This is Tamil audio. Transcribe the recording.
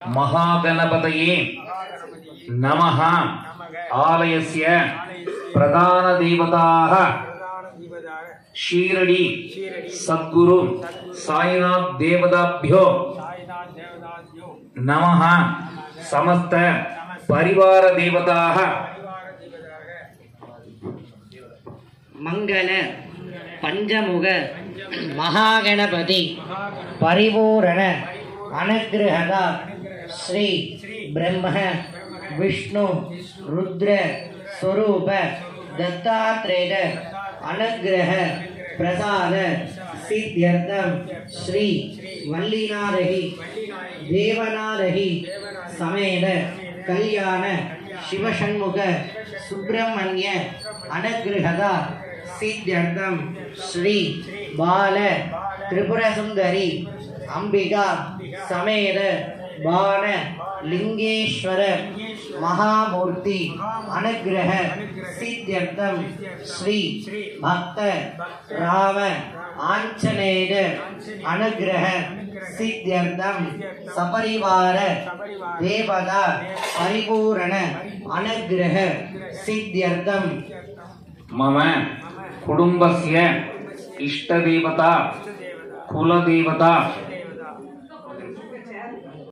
महागणपतये नमः आलयस्य प्रधानदेवताः ஷீரடி சத்குரு சாய்நாத் தேவதாபியோ நமஹ சமஸ்த பரிவார தேவதாக மங்கள பஞ்சமுக மகாகணபதி பரிபூரண அனுகிரகதா ஸ்ரீ பிரம்ம விஷ்ணு ருத்ர ஸ்வரூப தத்தாத்ரேய அனுகிரக பிரசாத சித்தியர்த்தம் ஸ்ரீ வள்ளிநாதகி தேவநாதகி சமேத கல்யாண சிவசண்முக சுப்பிரமணிய அனுகிரகதா சித்தியர்த்தம் ஸ்ரீ பால திரிபுரசுந்தரி அம்பிகா சமேத பான லிங்கேஸ்வர மகாமூர்த்தி அனுகிரக சித்தியர்த்தம் ஸ்ரீ பக்த ராம ஆஞ்சநேய அனுகிரக சித்தியர்த்தம் சபரிவார தேவதா பரிபூரண அனுகிரக சித்தியர்த்தம் मम कुटुम्बस्य इष्टदेवता कुलदेवता